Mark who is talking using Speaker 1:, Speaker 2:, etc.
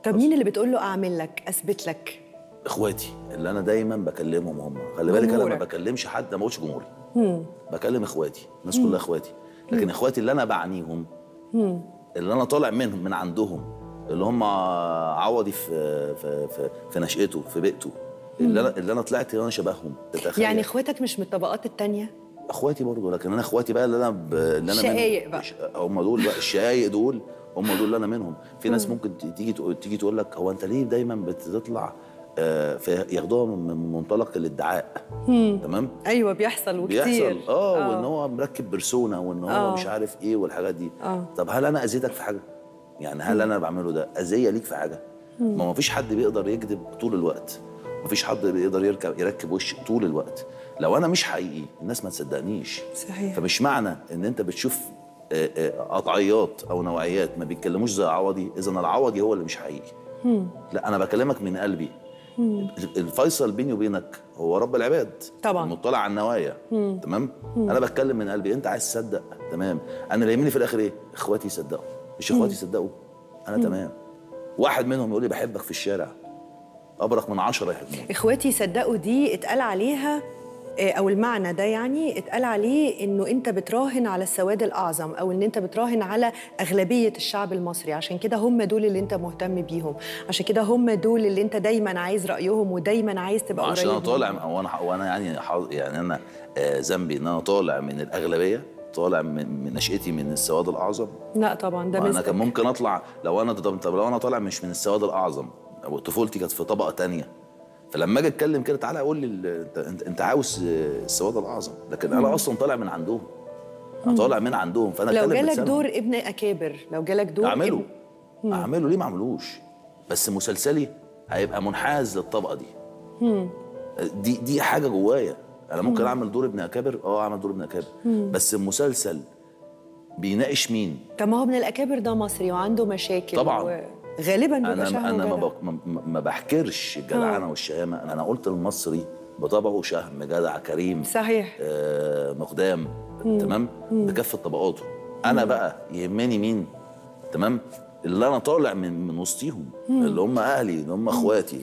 Speaker 1: طب مين اللي بتقول له اعمل لك اثبت لك
Speaker 2: اخواتي اللي انا دايما بكلمهم هم خلي بالك انا ما
Speaker 1: جمهورك.
Speaker 2: بكلمش حد ما بقولش جمهوري بكلم اخواتي الناس كلها اخواتي لكن اخواتي اللي انا بعنيهم اللي انا طالع منهم من عندهم اللي هم عوضي في في في, في نشأته في بيئته اللي انا اللي انا طلعت انا شبههم تتخيل
Speaker 1: يعني اخواتك مش من الطبقات التانية
Speaker 2: اخواتي برضه لكن انا اخواتي بقى اللي انا ب... اللي انا
Speaker 1: شقايق
Speaker 2: منهم.
Speaker 1: بقى.
Speaker 2: ش- هم دول بقى الشقايق دول هم دول اللي انا منهم في ناس ممكن ت- تيجي تقول تيجي تقول لك هو انت ليه دايما بتطلع آه، في ياخدوها من من منطلق الادعاء تمام
Speaker 1: ايوه بيحصل وكتير
Speaker 2: بيحصل اه وان هو مركب بيرسونا وان هو
Speaker 1: آه.
Speaker 2: مش عارف ايه والحاجات دي
Speaker 1: آه.
Speaker 2: طب هل انا اذيتك في حاجه يعني هل انا بعمله ده اذيه ليك في حاجه ما ما فيش حد بيقدر يكذب طول الوقت ما فيش حد بيقدر يركب يركب وش طول الوقت لو انا مش حقيقي الناس ما تصدقنيش
Speaker 1: صحيح.
Speaker 2: فمش معنى ان انت بتشوف آه، آه، قطعيات او نوعيات ما بيتكلموش زي عوضي اذا العوضي هو اللي مش حقيقي لا انا بكلمك من قلبي الفيصل بيني وبينك هو رب العباد
Speaker 1: طبعاً.
Speaker 2: المطلع على النوايا تمام انا بتكلم من قلبي انت عايز تصدق تمام انا اللي يهمني في الاخر ايه اخواتي يصدقوا مش اخواتي يصدقوا انا تمام واحد منهم يقول لي بحبك في الشارع ابرك من عشرة يحبوني
Speaker 1: اخواتي صدقوا دي اتقال عليها آه، او المعنى ده يعني اتقال عليه انه انت بتراهن على السواد الاعظم او ان انت بتراهن على اغلبيه الشعب المصري عشان كده هم دول اللي انت مهتم بيهم عشان كده هم دول اللي انت دايما عايز رايهم ودايما عايز تبقى
Speaker 2: عشان انا
Speaker 1: قريب
Speaker 2: طالع
Speaker 1: منهم.
Speaker 2: وانا وانا يعني حاظ- يعني انا آه، ذنبي ان انا طالع من الاغلبيه طالع من من نشأتي من السواد الاعظم
Speaker 1: لا طبعا ده
Speaker 2: وانا
Speaker 1: مزقك
Speaker 2: كان ممكن اطلع لو انا طب, طب لو انا طالع مش من السواد الاعظم او طفولتي كانت في طبقه تانية فلما اجي اتكلم كده تعالى قول لي ال- انت انت, انت عاوز آه، السواد الاعظم لكن انا اصلا طالع من عندهم انا طالع من عندهم فانا
Speaker 1: لو
Speaker 2: اتكلم
Speaker 1: جالك
Speaker 2: بلسانهم.
Speaker 1: دور ابن اكابر لو جالك دور
Speaker 2: اعمله
Speaker 1: ابن-
Speaker 2: اعمله ليه ما اعملوش بس مسلسلي هيبقى منحاز للطبقه دي دي دي حاجه جوايا انا ممكن اعمل دور ابن اكابر اه اعمل دور ابن اكابر بس المسلسل بيناقش مين
Speaker 1: طب ما هو ابن الاكابر ده مصري وعنده مشاكل
Speaker 2: طبعا.
Speaker 1: و... غالبا بيبقى
Speaker 2: انا
Speaker 1: شهم
Speaker 2: انا ما,
Speaker 1: وجدع.
Speaker 2: بق- ما, ما بحكرش الجدعنه والشهامه انا, أنا قلت المصري بطبعه شهم جدع كريم
Speaker 1: صحيح
Speaker 2: آه مقدام تمام بكافه طبقاته انا بقى يهمني مين تمام اللي انا طالع من من وسطيهم اللي هم اهلي اللي هم اخواتي